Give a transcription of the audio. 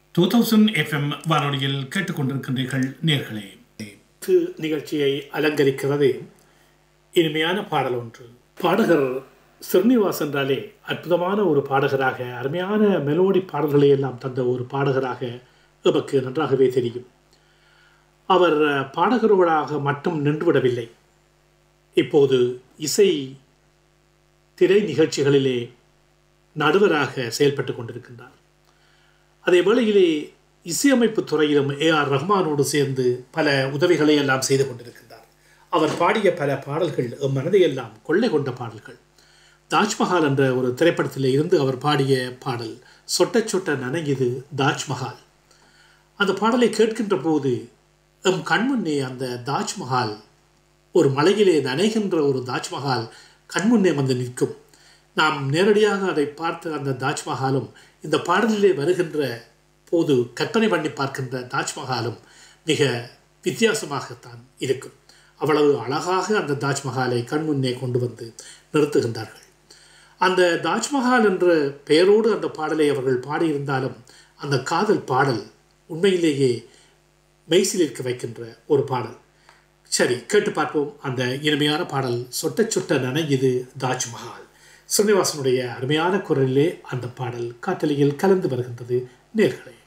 two thousand FM வானொலியில் கேட்டுக்கொண்டிருக்கின்றீர்கள் நேர்களே து நிகழ்ச்சியை அலங்கரிக்கிறது இனிமையான பாடல் ஒன்று பாடகர் ஸ்ரீனிவாஸ் என்றாலே அற்புதமான ஒரு பாடகராக அருமையான மெலோடி பாடல்களை எல்லாம் தந்த ஒரு பாடகராக எமக்கு நன்றாகவே தெரியும் அவர் பாடகரோடாக மட்டும் நின்றுவிடவில்லை இப்போது இசை திரை நிகழ்ச்சிகளிலே நடுவராக செயல்பட்டு கொண்டிருக்கின்றார் அதே வேளையிலே இசையமைப்பு துறையிலும் ஏ ஆர் ரஹ்மானோடு சேர்ந்து பல உதவிகளை எல்லாம் செய்து கொண்டிருக்கின்றார் அவர் பாடிய பல பாடல்கள் எம் மனதை எல்லாம் கொள்ளை கொண்ட பாடல்கள் தாஜ்மஹால் என்ற ஒரு திரைப்படத்தில் இருந்து அவர் பாடிய பாடல் சொட்ட சொட்ட நனையுது தாஜ்மஹால் அந்த பாடலை கேட்கின்ற போது எம் கண்முன்னே அந்த தாஜ்மஹால் ஒரு மலையிலே நனைகின்ற ஒரு தாஜ்மஹால் கண்முன்னே வந்து நிற்கும் நாம் நேரடியாக அதை பார்த்த அந்த தாஜ்மஹாலும் இந்த பாடலிலே வருகின்ற போது கற்பனை பண்ணி பார்க்கின்ற தாஜ்மஹாலும் மிக வித்தியாசமாகத்தான் இருக்கும் அவ்வளவு அழகாக அந்த தாஜ்மஹாலை கண்முன்னே கொண்டு வந்து நிறுத்துகின்றார்கள் அந்த தாஜ்மஹால் என்ற பெயரோடு அந்த பாடலை அவர்கள் பாடியிருந்தாலும் அந்த காதல் பாடல் உண்மையிலேயே மெய்சிலிருக்க வைக்கின்ற ஒரு பாடல் சரி கேட்டு பார்ப்போம் அந்த இனிமையான பாடல் சொட்ட சொட்ட நனையுது தாஜ்மஹால் ஸ்ரீனிவாசனுடைய அருமையான குரலிலே அந்த பாடல் காட்டலியில் கலந்து வருகின்றது நேர்களை